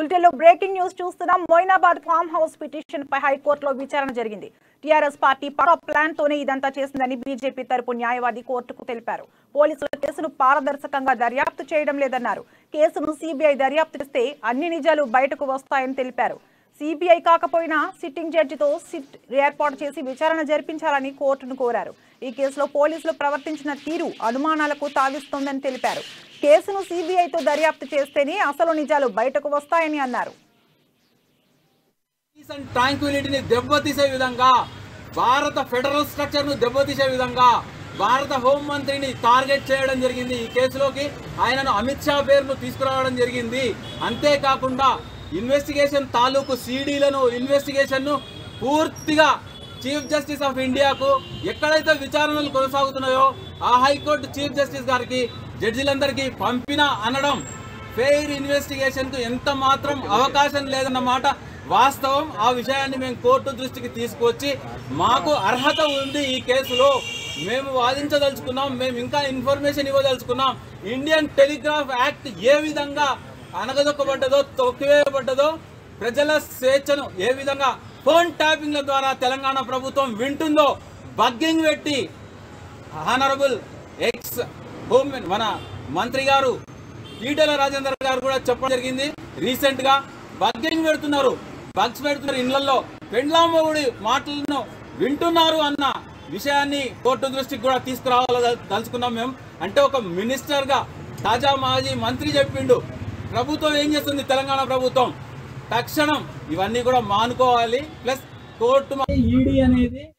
బులెటిన్లో breaking news చూస్తున్నాం Moinabad farm house petition పై హైకోర్టులో విచారణ జరిగింది టీఆర్ఎస్ పార్టీ పక్క ప్లాన్ తోనే ఇదంతా చేసిందని బీజేపీ తరపు న్యాయవాది కోర్టుకు తెలిపారు పోలీసులు కేసును పారదర్శకంగా దర్యాప్తు చేయడం లేదన్నారు కేసును సీబీఐ దర్యాప్తు చేస్తే అన్ని నిజాలు బయటకు వస్తాయని తెలిపారు సిబిఐ కాకపోయినా సిట్టింగ్ జడ్జితో సిట్ ఏర్పాటు చేసి విచారణ జరిపించాలని కోర్టును కోరారు ఈ కేసులో పోలీసులు ప్రవర్తించిన తీరు అనుమానాలకు తావిస్తోందని తెలిపారు కేసును సిబిఐతో దర్యాప్తు చేస్తేనే అసలు నిజాలు బయటకు వస్తాయని అన్నారు పీస్ అండ్ ట్రాంక్విలిటీని దెబ్బతీసే విధంగా భారత ఫెడరల్ స్ట్రక్చర్ ను దెబ్బతీసే విధంగా భారత హోం మంత్రిని టార్గెట్ చేయడం జరిగింది ఈ కేసులోకి ఆయనను అమిత్ షా పేరును తీసుకురావడం జరిగింది అంతేకాకుండా ఇన్వెస్టిగేషన్ తాలూకు సీడీలను ఇన్వెస్టిగేషన్ ను పూర్తిగా చీఫ్ జస్టిస్ ఆఫ్ ఇండియాకు ఎక్కడైతే విచారణలు కొనసాగుతున్నాయో ఆ హైకోర్టు చీఫ్ జస్టిస్ గారికి జడ్జిలందరికీ పంపిన అనడం ఫెయిర్ ఇన్వెస్టిగేషన్ కు ఎంత మాత్రం అవకాశం లేదన్నమాట వాస్తవం ఆ విషయాన్ని మేము కోర్టు దృష్టికి తీసుకొచ్చి మాకు అర్హత ఉంది ఈ కేసులో మేము వాదించదలుచుకున్నాం మేము ఇంకా ఇన్ఫర్మేషన్ ఇవ్వదలుచుకున్నాం ఇండియన్ టెలిగ్రాఫ్ యాక్ట్ ఏ విధంగా అనగదొక్కబడ్డదో తొక్కివేయబడ్డదో ప్రజల స్వేచ్ఛను ఏ విధంగా ఫోన్ ట్యాపింగ్ల ద్వారా తెలంగాణ ప్రభుత్వం వింటుందో బగ్గింగ్ పెట్టి హానరబుల్ ఎక్స్ హోమ్ మిన్- మన మంత్రి గారు ఈటెల రాజేందర్ గారు కూడా చెప్పడం జరిగింది రీసెంట్ గా బగ్గింగ్ పెడుతున్నారు బగ్స్ పెడుతున్నారు ఇళ్లలో పెండ్లామవుడి మాటలను వింటున్నారు అన్న విషయాన్ని కోర్టు దృష్టికి కూడా తీసుకురావాలని తలుచుకున్నాం మేము అంటే ఒక మినిస్టర్ గా తాజా మాజీ మంత్రి చెప్పిండు ప్రభుత్వం ఏం చేస్తుంది తెలంగాణ ప్రభుత్వం తక్షణం ఇవన్నీ కూడా మానుకోవాలి ప్లస్ కోర్టు ఈడీ అనేది